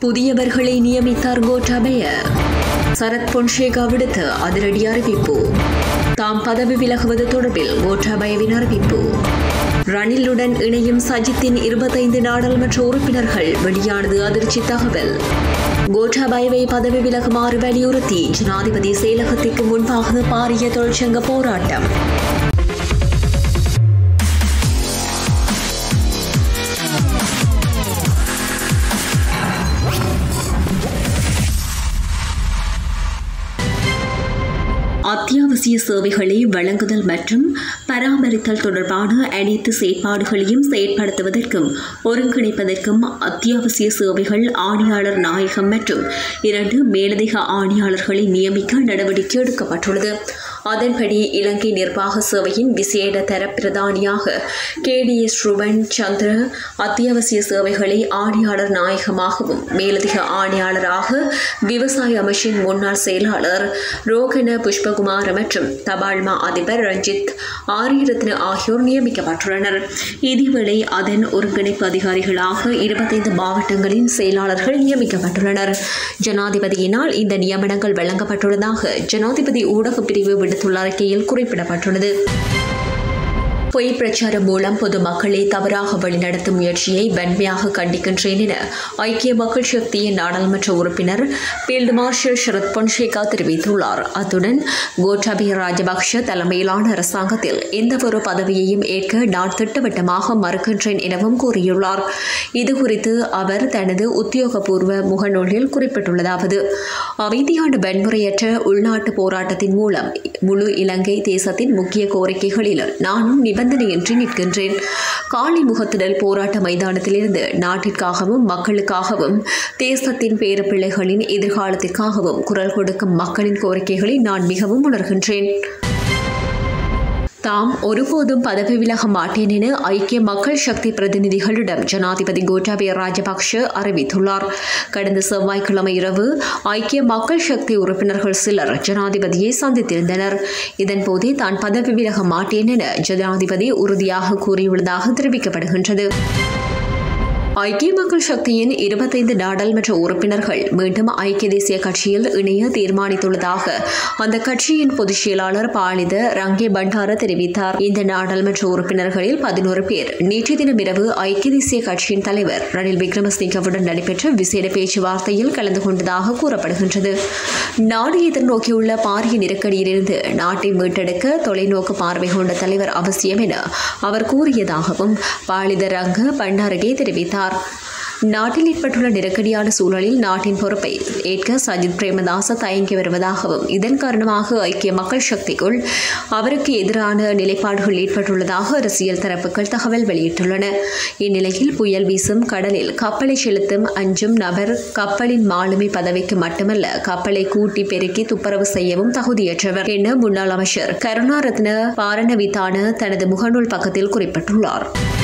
புதியவர்களை நியமித்தார் கோட்டாபய சரத் பொன்சேகா விடுத்த அதிரடி அறிவிப்பு தாம் பதவி விலகுவது தொடர்பில் கோட்டாபயவின் அறிவிப்பு ரணிலுடன் இணையும் சஜித்தின் இருபத்தைந்து நாடாளுமன்ற உறுப்பினர்கள் வெளியானது அதிர்ச்சி தகவல் கோட்டாபயவை பதவி விலகுமாறு வலியுறுத்தி ஜனாதிபதி செயலகத்திற்கு முன்பாக பாரிய தொழிற்சங்க போராட்டம் அத்தியாவசிய சேவைகளை வழங்குதல் மற்றும் பராமரித்தல் தொடர்பான அனைத்து செயற்பாடுகளையும் செயற்படுத்துவதற்கும் ஒருங்கிணைப்பதற்கும் அத்தியாவசிய சேவைகள் ஆணையாளர் நாயகம் மற்றும் இரண்டு மேலதிக ஆணையாளர்களை நியமிக்க நடவடிக்கை எடுக்கப்பட்டுள்ளது அதன்படி இலங்கை நிர்வாக சேவையின் விசேட தர பிரதானியாக K D S Ruwan Chandra அத்தியாவசிய சேவைகளை ஆணையாளர் நாயகமாகவும் மேலதிக ஆணையாளராக விவசாய அமைச்சின் முன்னாள் செயலாளர் ரோகன புஷ்பகுமார் மற்றும் தபால்மா அதிபர் ரஞ்சித் ஆரியரத்ன ஆகியோர் நியமிக்கப்பட்டுள்ளனர் இதேவேளை அதன் ஒருங்கிணைப்பு அதிகாரிகளாக இருபத்தைந்து மாவட்டங்களின் செயலாளர்கள் நியமிக்கப்பட்டுள்ளனர் ஜனாதிபதியினால் இந்த நியமனங்கள் வழங்கப்பட்டுள்ளதாக ஜனாதிபதி ஊடகப் பிரிவு விடுத்துள்ள அறிக்கையில் குறிப்பிடப்பட்டுள்ளது பொய் பிரச்சாரம் மூலம் பொதுமக்களை தவறாக வழிநடத்தும் முயற்சியை வன்மையாக கண்டிக்கின்றேன் என ஐக்கிய மக்கள் சக்தியின் நாடாளுமன்ற உறுப்பினர் பீல்டு மார்ஷல் சரத் பொன்சேகா தெரிவித்துள்ளார் அத்துடன் கோட்டாபய ராஜபக்ஷ தலைமையிலான அரசாங்கத்தில் எந்தவொரு பதவியையும் ஏற்க நான் திட்டவட்டமாக மறுக்கின்றேன் எனவும் கூறியுள்ளார் இதுகுறித்து அவர் தனது உத்தியோகபூர்வ முகநூலில் குறிப்பிட்டுள்ளதாவது அமைதியான வன்முறையற்ற உள்நாட்டு போராட்டத்தின் மூலம் முழு இலங்கை தேசத்தின் முக்கிய கோரிக்கைகளில் நானும் நிபந்தனையின்றி நிற்கின்றேன் காலி முகத்திடல் போராட்ட மைதானத்திலிருந்து நாட்டிற்காகவும் மக்களுக்காகவும் தேசத்தின் பேரப்பிள்ளைகளின் எதிர்காலத்திற்காகவும் குரல் கொடுக்கும் மக்களின் கோரிக்கைகளை நான் மிகவும் உணர்கின்றேன் தாம் ஒருபோதும் பதவி விலக மாட்டேன் என ஐக்கிய மக்கள் சக்தி பிரதிநிதிகளிடம் ஜனாதிபதி கோட்டாபய ராஜபக்ஷ அறிவித்துள்ளார் கடந்த செவ்வாய்க்கிழமை இரவு ஐக்கிய மக்கள் சக்தி உறுப்பினர்கள் சிலர் ஜனாதிபதியை சந்தித்திருந்தனர் இதன்போதே தான் பதவி விலக மாட்டேன் என ஜனாதிபதி உறுதியாக கூறியுள்ளதாக தெரிவிக்கப்படுகின்றது ஐக்கிய மக்கள் சக்தியின் இருபத்தைந்து நாடாளுமன்ற உறுப்பினர்கள் மீண்டும் ஐக்கிய தேசிய கட்சியில் இணைய தீர்மானித்துள்ளதாக அந்த கட்சியின் பொதுச் செயலாளர் பாலித ரங்கே பண்டார தெரிவித்தார் இந்த நாடாளுமன்ற உறுப்பினர்களில் பதினோரு பேர் நேற்று தினம் இரவு ஐக்கிய தேசிய கட்சியின் தலைவர் ரணில் விக்ரமசிங்கவுடன் நடைபெற்ற விசேட பேச்சுவார்த்தையில் கலந்து கொண்டதாக கூறப்படுகின்றது நாடு எதிர்நோக்கியுள்ள பாரிய நெருக்கடியிலிருந்து நாட்டை மீட்டெடுக்க தொலைநோக்கு பார்வை கொண்ட தலைவர் அவசியம் என அவர் கூறியதாகவும் பாலித ரங்க பண்டாரகே தெரிவித்தார் நாட்டில் ஏற்பட்டுள்ள நெருக்கடியான சூழலில் நாட்டின் பொறுப்பை ஏற்க சஜித் பிரேமதாச தயங்கி வருவதாகவும் இதன் காரணமாக ஐக்கிய மக்கள் சக்திக்குள் அவருக்கு எதிரான நிலைப்பாடுகள் ஏற்பட்டுள்ளதாக அரசியல் தரப்புகள் தகவல் வெளியிட்டுள்ளன இந்நிலையில் புயல் வீசும் கடலில் கப்பலை செலுத்தும் அஞ்சும் நபர் கப்பலின் மாலுமி பதவிக்கு மட்டுமல்ல கப்பலை கூட்டி பெருக்கி துப்புரவு செய்யவும் தகுதியற்றவர் என முன்னாள் அமைச்சர் கருணாரத்ன பாரணவித்தான தனது முகநூல் பக்கத்தில் குறிப்பிட்டுள்ளார்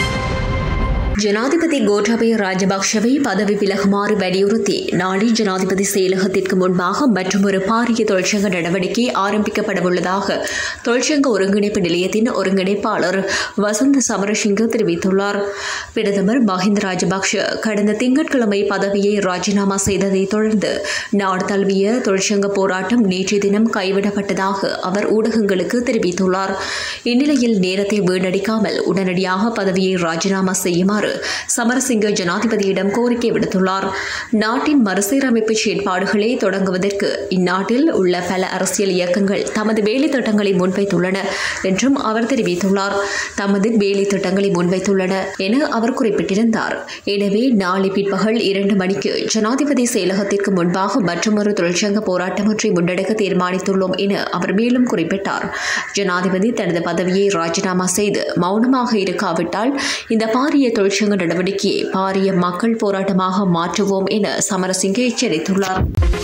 ஜனாதிபதி கோட்டாபய ராஜபக்ஷவை பதவி விலகுமாறு வலியுறுத்தி நாளை ஜனாதிபதி செயலகத்திற்கு முன்பாக மற்றொரு பாரிய தொழிற்சங்க நடவடிக்கை ஆரம்பிக்கப்படவுள்ளதாக தொழிற்சங்க ஒருங்கிணைப்பு நிலையத்தின் ஒருங்கிணைப்பாளர் வசந்த சமரசிங்க தெரிவித்துள்ளார் பிரதமர் மஹிந்த ராஜபக்ஷ கடந்த திங்கட்கிழமை பதவியை ராஜினாமா செய்ததை தொடர்ந்து நாடு தழுவிய தொழிற்சங்க போராட்டம் நேற்றைய தினம் கைவிடப்பட்டதாக அவர் ஊடகங்களுக்கு தெரிவித்துள்ளார் இந்நிலையில் நேரத்தை வீணடிக்காமல் உடனடியாக பதவியை ராஜினாமா செய்யுமாறு சமரசிங்க ஜனாதிபதியிடம் கோரிக்கை விடுத்துள்ளார் நாட்டின் மறுசீரமைப்பு செயற்பாடுகளை தொடங்குவதற்கு இந்நாட்டில் உள்ள பல அரசியல் இயக்கங்கள் தமது வேலை திட்டங்களை முன்வைத்துள்ளன என்றும் அவர் தெரிவித்துள்ளார் தமது வேலை திட்டங்களை முன்வைத்துள்ளன என அவர் குறிப்பிட்டிருந்தார் எனவே நாளை பிற்பகல் இரண்டு மணிக்கு ஜனாதிபதி செயலகத்திற்கு முன்பாக மற்றொரு தொழிற்சங்க போராட்டம் ஒன்றை முன்னெடுக்க தீர்மானித்துள்ளோம் என அவர் மேலும் குறிப்பிட்டார் ஜனாதிபதி தனது பதவியை ராஜினாமா செய்து மௌனமாக இருக்காவிட்டால் இந்த பாரிய தொழிற்சங்க நடவடிக்கையை பாரிய மக்கள் போராட்டமாக மாற்றுவோம் என சமரசிங்க எச்சரித்துள்ளார்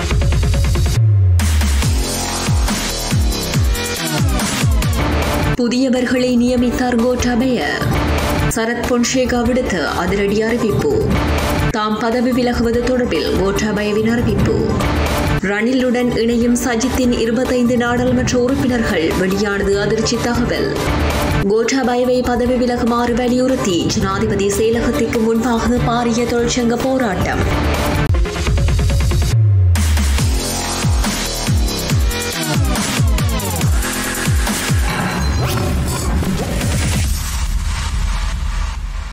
புதியவர்களை நியமித்தார் கோட்டாபய சரத் பொன்சேகா விடுத்த அதிரடி அறிவிப்பு தாம் பதவி விலகுவது தொடர்பில் கோட்டாபயவின் அறிவிப்பு ரணிலுடன் இணையும் சஜித்தின் இருபத்தைந்து நாடாளுமன்ற உறுப்பினர்கள் வெளியானது அதிர்ச்சி தகவல் கோட்டாபயவை பதவி விலகுமாறு வலியுறுத்தி ஜனாதிபதி செயலகத்திற்கு முன்பாக பாரிய தொழிற்சங்க போராட்டம்